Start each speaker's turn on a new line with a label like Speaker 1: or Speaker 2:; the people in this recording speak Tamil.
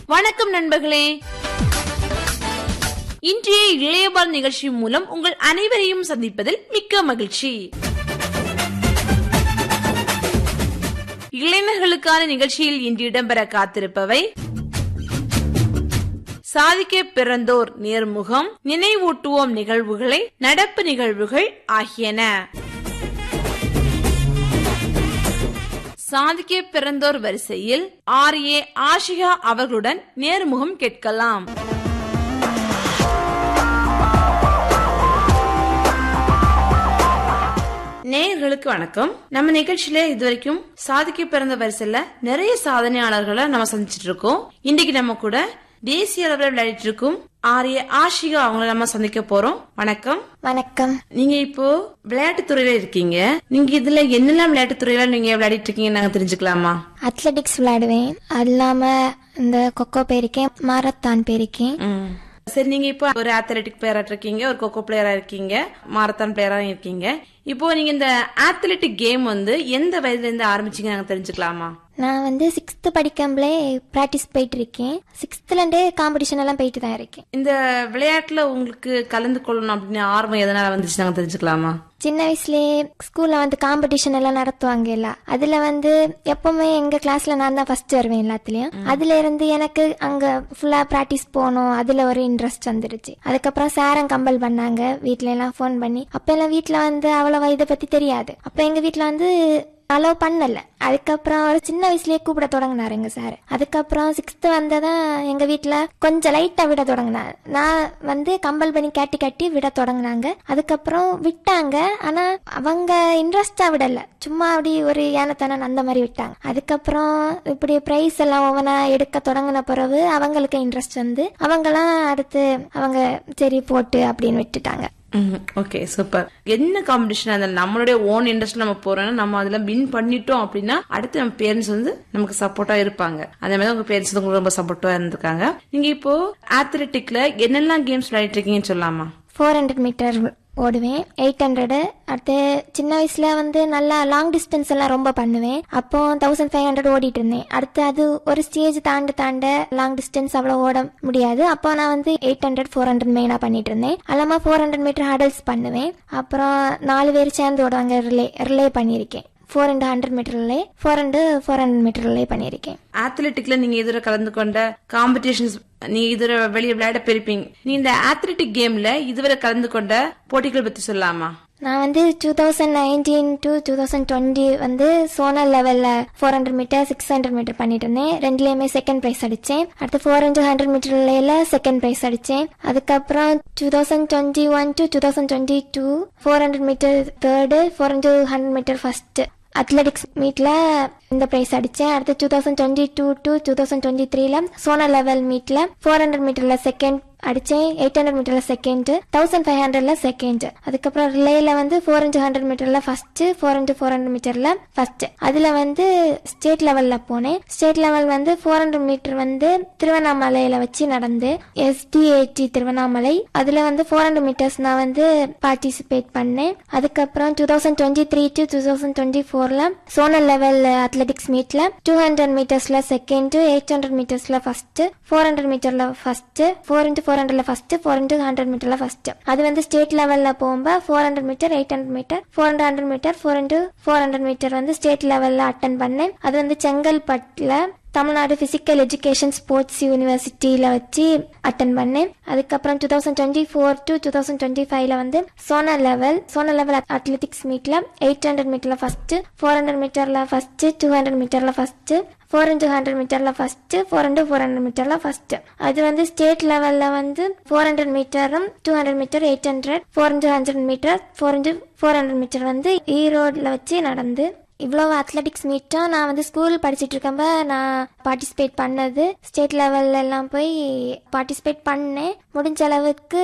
Speaker 1: வணக்கம் நண்பர்களே இன்றைய இளையபால் நிகழ்ச்சி மூலம் உங்கள் அனைவரையும் சந்திப்பதில் மிக்க மகிழ்ச்சி இளைஞர்களுக்கான நிகழ்ச்சியில் இன்று இடம்பெற காத்திருப்பவை சாதிக்க பிறந்தோர் நேர்முகம் நினைவூட்டுவோம் நிகழ்வுகளை நடப்பு நிகழ்வுகள் ஆகியன சாதிக்க பிறந்தோர் வரிசையில் ஆர் ஏ ஆஷிகா அவர்களுடன் நேர்முகம் கேட்கலாம் நேயர்களுக்கு வணக்கம் நம்ம நிகழ்ச்சியில இதுவரைக்கும் சாதிக்க பிறந்த வரிசையில நிறைய சாதனையாளர்களை நம்ம சந்திச்சிட்டு இருக்கோம் இன்னைக்கு நம்ம கூட தேசிய அளவில் விளையாடிட்டு இருக்கும் ஆரிய ஆஷிகா அவங்கள நம்ம சந்திக்க போறோம் வணக்கம்
Speaker 2: வணக்கம்
Speaker 1: நீங்க இப்போ விளையாட்டு துறையில இருக்கீங்க நீங்க இதுல என்னெல்லாம் விளையாட்டு துறையில நீங்க விளையாடிட்டு இருக்கீங்க நாங்க தெரிஞ்சுக்கலாமா
Speaker 2: அத்லெட்டிக்ஸ் விளையாடுவேன் அது இல்லாம இந்த கொக்கோ போயிருக்கேன் மாரத்தான் போயிருக்கேன்
Speaker 1: ம். சரி நீங்க இப்போ ஒரு அத்லெட்டிக் பிளேயரா இருக்கீங்க ஒரு கொக்கோ பிளேயரா இருக்கீங்க மாரத்தான் பிளேயரா இருக்கீங்க இப்போ நீங்க இந்த அத்லெட்டிக் கேம் வந்து எந்த வயதுல இருந்து ஆரம்பிச்சீங்க நாங்க தெரிஞ்சுக்கலாமா
Speaker 2: நான் வந்து சிக்ஸ்த்து படிக்கம்பளே ப்ராக்டிஸ் போயிட்டு இருக்கேன் சிக்ஸ்த்துலேருந்தே காம்படிஷன் எல்லாம் போயிட்டு தான் இருக்கேன்
Speaker 1: இந்த விளையாட்டுல உங்களுக்கு கலந்து கொள்ளணும் அப்படின்னு ஆர்வம் எதனால வந்துச்சு நாங்க தெரிஞ்சுக்கலாமா
Speaker 2: சின்ன வயசுலயே ஸ்கூல்ல வந்து காம்படிஷன் எல்லாம் நடத்துவாங்க இல்ல அதுல வந்து எப்பவுமே எங்க கிளாஸ்ல நான் தான் ஃபர்ஸ்ட் வருவேன் எல்லாத்துலயும் அதுல இருந்து எனக்கு அங்க ஃபுல்லா பிராக்டிஸ் போகணும் அதுல ஒரு இன்ட்ரெஸ்ட் வந்துருச்சு அதுக்கப்புறம் சாரம் கம்பல் பண்ணாங்க வீட்ல எல்லாம் ஃபோன் பண்ணி அப்ப எல்லாம் வீட்ல வந்து அவ்வளவா இதை பத்தி தெரியாது அப்ப எங்க வீட்ல வந்து அலோவ் பண்ணல அதுக்கப்புறம் ஒரு சின்ன வயசுலயே கூப்பிட தொடங்கினாரு எங்க சார் அதுக்கப்புறம் சிக்ஸ்த் வந்ததான் எங்க வீட்ல கொஞ்சம் லைட்டா விட தொடங்கினார் நான் வந்து கம்பல் பண்ணி கேட்டி கட்டி விட தொடங்கினாங்க அதுக்கப்புறம் விட்டாங்க ஆனா அவங்க இன்ட்ரெஸ்டா விடல சும்மா அப்படி ஒரு ஏனத்தனம் அந்த மாதிரி விட்டாங்க அதுக்கப்புறம் இப்படி பிரைஸ் எல்லாம் ஒவ்வொன்றா எடுக்க தொடங்கின பிறகு அவங்களுக்கு இன்ட்ரெஸ்ட் வந்து அவங்கெல்லாம் அடுத்து அவங்க சரி போட்டு அப்படின்னு விட்டுட்டாங்க
Speaker 1: ஓகே சூப்பர் என்ன காம்படிஷன் அந்த நம்மளுடைய ஓன் இன்ட்ரெஸ்ட் நம்ம போறோம்னா நம்ம அதுல வின் பண்ணிட்டோம் அப்படின்னா அடுத்து நம்ம பேரண்ட்ஸ் வந்து நமக்கு சப்போர்ட்டா இருப்பாங்க அந்த மாதிரி உங்க பேரண்ட்ஸ் உங்களுக்கு ரொம்ப சப்போர்ட்டா இருந்திருக்காங்க நீங்க இப்போ அத்லெட்டிக்ல என்னெல்லாம் கேம்ஸ் விளையாடிட்டு இருக்கீங்கன்னு சொல்லலாமா
Speaker 2: ஃபோர் ஹண்ட்ரட் மீட்டர் ஓடுவேன் எயிட் ஹண்ட்ரடு அடுத்து சின்ன வயசுல வந்து நல்லா லாங் டிஸ்டன்ஸ் எல்லாம் ரொம்ப பண்ணுவேன் அப்போ தௌசண்ட் ஃபைவ் ஹண்ட்ரட் ஓடிட்டு இருந்தேன் அடுத்து அது ஒரு ஸ்டேஜ் தாண்ட தாண்ட லாங் டிஸ்டன்ஸ் அவ்வளோ ஓட முடியாது அப்போ நான் வந்து எயிட் ஹண்ட்ரட் ஃபோர் ஹண்ட்ரட் மெயினாக பண்ணிட்டு இருந்தேன் அல்லாமல் ஃபோர் ஹண்ட்ரட் மீட்டர் ஹடல்ஸ் பண்ணுவேன் அப்புறம் நாலு பேர் சேர்ந்து ஓடுவாங்க ரிலே ரிலே பண்ணியிருக்கேன் ஃபோர் ஹண்ட்ரட் ஹண்ட்ரட் மீட்டர்லே ஃபோர் ஹண்ட்ரட் ஃபோர் ஹண்ட்ரட் மீட்டர்லே பண்ணியிருக்கேன்
Speaker 1: அத்லெட்டிக்ல நீங்க இதுவரை கலந்து கொண்ட காம்படிஷன்ஸ் நீங்க இதுவரை வெளியே விளையாட போயிருப்பீங்க நீ இந்த அத்லெட்டிக் கேம்ல இதுவரை கலந்து கொண்ட போட்டிகள் பத்தி சொல்லலாமா
Speaker 2: நான் வந்து two thousand nineteen to two thousand twenty வந்து சோனல் லெவலில் four hundred metre six hundred metre பண்ணிட்டு இருந்தேன் ரெண்டுலேயுமே செகண்ட் ப்ரைஸ் அடித்தேன் அடுத்து ஃபோர் ஹண்ட்ரட் ஹண்ட்ரட் மீட்டர்ல செகண்ட் ப்ரைஸ் அடித்தேன் அதுக்கப்புறம் two thousand twenty one to two thousand twenty two four hundred metre third four hundred hundred metre first athletics மீட்ல இந்த பிரைஸ் அடிச்சேன் அடுத்து two thousand twenty two to two thousand twenty த்ரீல சோனல் லெவல் மீட்ல ஃபோர் ஹண்ட்ரட் மீட்டர்ல செகண்ட் அடிச்சேன் எயிட் ஹண்ட்ரட் மீட்டர்ல செகண்ட் தௌசண்ட் ஃபைவ் ஹண்ட்ரட்ல செகண்ட் அதுக்கப்புறம் ரிலேல வந்து ஃபோர் இன்ச்சு ஹண்ட்ரட் மீட்டர்ல first four into four hundred மீட்டர்ல ஃபர்ஸ்ட் அதுல வந்து ஸ்டேட் லெவல்ல போனேன் ஸ்டேட் லெவல் வந்து ஃபோர் ஹண்ட்ரட் மீட்டர் வந்து திருவண்ணாமலையில வச்சு நடந்து எஸ்டிஏடி திருவண்ணாமலை அதுல வந்து ஃபோர் ஹண்ட்ரட் மீட்டர்ஸ் நான் வந்து பார்ட்டிசிபேட் பண்ணேன் அதுக்கப்புறம் two thousand twenty three to two thousand twenty ஃபோர்ல சோனல் லெவல் அத்லெட்டிக்ஸ் மீட்ல டூ ஹண்ட்ரட் மீட்டர்ஸ்ல செகண்ட் எயிட் ஹண்ட்ரட் மீட்டர்ஸ்ல ஃபர்ஸ்ட் ஃபோர் ஹண்ட்ரட் மீட்டர்ல ஃபர்ஸ்ட் ஃபோர் இன்ட்டு ஃபோர் ஹண்ட்ரட்ல ஃபர்ஸ்ட் ஃபோர் இன்ட்டு ஹண்ட்ரட் மீட்டர்ல ஃபர்ஸ்ட் அது வந்து ஸ்டேட் லெவல்ல போகும்போது four hundred metre eight hundred metre four hundred hundred metre four into four hundred metre வந்து ஸ்டேட் லெவல்ல அட்டன் பண்ணேன் அது வந்து செங்கல்பட்டுல தமிழ்நாடு பிசிக்கல் எஜுகேஷன் ஸ்போர்ட்ஸ் யூனிவர்சிட்டியில வச்சு அட்டன் பண்ணேன் அதுக்கப்புறம் two thousand twenty four to two thousand twenty ஃபைவ்ல வந்து zonal level zonal level athletics மீட்ல எயிட் ஹண்ட்ரட் மீட்டர்ல ஃபர்ஸ்ட் ஃபோர் ஹண்ட்ரட் மீட்டர்ல ஃபர்ஸ்ட் டூ ஹண்ட்ரட் மீட்டர்ல ஃபர்ஸ்ட் ஃபோர் இன்ட்டு ஹண்ட்ரட் மீட்டர்ல first four into four hundred மீட்டர்ல ஃபர்ஸ்ட் அது வந்து ஸ்டேட் லெவல்ல வந்து ஃபோர் ஹண்ட்ரட் மீட்டரும் two hundred metre eight hundred four into hundred metre four into four hundred metre வந்து ஈரோட்ல வச்சு நடந்து இவ்வளோ அத்லெட்டிக்ஸ் மீட்டும் நான் வந்து ஸ்கூல் படிச்சுட்டு இருக்கம்ப நான் பார்ட்டிசிபேட் பண்ணது ஸ்டேட் லெவல்ல எல்லாம் போய் பார்ட்டிசிபேட் பண்ணேன் முடிஞ்ச அளவுக்கு